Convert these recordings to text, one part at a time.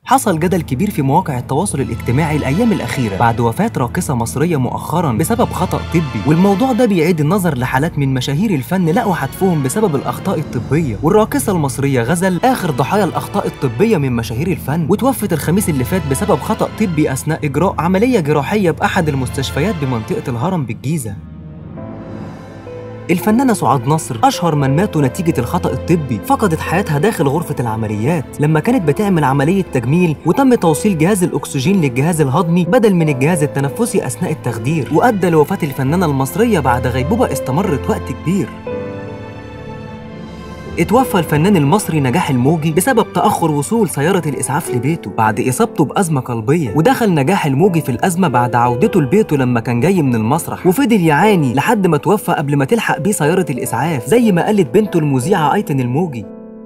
حصل جدل كبير في مواقع التواصل الاجتماعي الأيام الأخيرة بعد وفاة راقصة مصرية مؤخرا بسبب خطأ طبي والموضوع ده بيعيد النظر لحالات من مشاهير الفن لقوا حتفهم بسبب الأخطاء الطبية والراقصة المصرية غزل آخر ضحايا الأخطاء الطبية من مشاهير الفن وتوفت الخميس اللي فات بسبب خطأ طبي أثناء إجراء عملية جراحية بأحد المستشفيات بمنطقة الهرم بالجيزة الفنانة سعاد نصر أشهر من ماتوا نتيجة الخطأ الطبي فقدت حياتها داخل غرفة العمليات لما كانت بتعمل عملية تجميل وتم توصيل جهاز الأكسجين للجهاز الهضمي بدل من الجهاز التنفسي أثناء التخدير وأدى لوفاة الفنانة المصرية بعد غيبوبة استمرت وقت كبير اتوفى الفنان المصري نجاح الموجي بسبب تأخر وصول سيارة الإسعاف لبيته بعد إصابته بأزمة قلبية ودخل نجاح الموجي في الأزمة بعد عودته لبيته لما كان جاي من المسرح وفضل يعاني لحد ما توفى قبل ما تلحق بيه سيارة الإسعاف زي ما قالت بنته المذيعة أيتن الموجي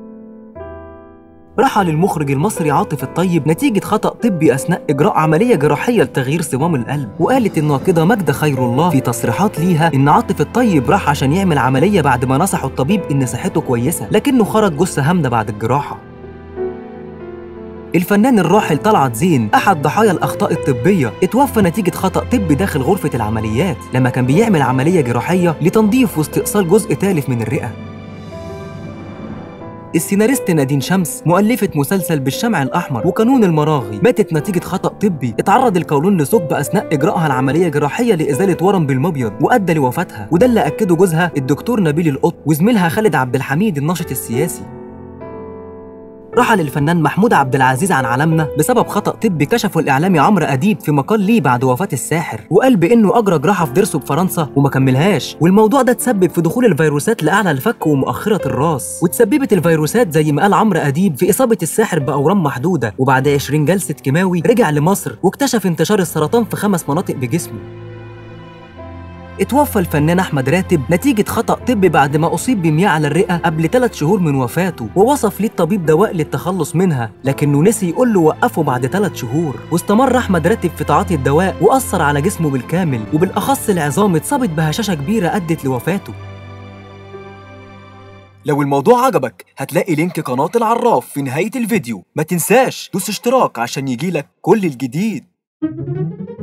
رحل المخرج المصري عاطف الطيب نتيجة خطأ طبي أثناء إجراء عملية جراحية لتغيير صمام القلب وقالت الناقدة ماجدة خير الله في تصريحات ليها إن عاطف الطيب راح عشان يعمل عملية بعد ما نصحه الطبيب إن صحته كويسة لكنه خرج جثة هامدة بعد الجراحة الفنان الراحل طلعت زين أحد ضحايا الأخطاء الطبية اتوفى نتيجة خطأ طبي داخل غرفة العمليات لما كان بيعمل عملية جراحية لتنظيف واستئصال جزء تالف من الرئة السيناريست نادين شمس مؤلفة مسلسل بالشمع الأحمر وقانون المراغي ماتت نتيجة خطأ طبي اتعرض القولون لثقب أثناء إجراءها العملية جراحية لإزالة ورم بالمبيض وأدى لوفاتها وده اللي أكده جوزها الدكتور نبيل القط وزميلها خالد عبد الحميد الناشط السياسي رحل الفنان محمود عبد العزيز عن عالمنا بسبب خطأ طبي كشفه الإعلامي عمرو أديب في مقال ليه بعد وفاة الساحر وقال بإنه أجرى جراحة في ضرسه بفرنسا وما كملهاش والموضوع ده تسبب في دخول الفيروسات لأعلى الفك ومؤخرة الراس وتسببت الفيروسات زي ما قال عمرو أديب في إصابة الساحر بأورام محدودة وبعد 20 جلسة كيماوي رجع لمصر واكتشف انتشار السرطان في خمس مناطق بجسمه اتوفى الفنان احمد راتب نتيجه خطا طبي بعد ما اصيب بمياه على الرئه قبل ثلاث شهور من وفاته ووصف ليه الطبيب دواء للتخلص منها لكنه نسي يقول له وقفه بعد ثلاث شهور واستمر احمد راتب في تعاطي الدواء واثر على جسمه بالكامل وبالاخص العظام اتصابت بهشاشه كبيره ادت لوفاته لو الموضوع عجبك هتلاقي لينك قناة العراف في نهاية الفيديو ما تنساش دوس اشتراك عشان يجيلك كل الجديد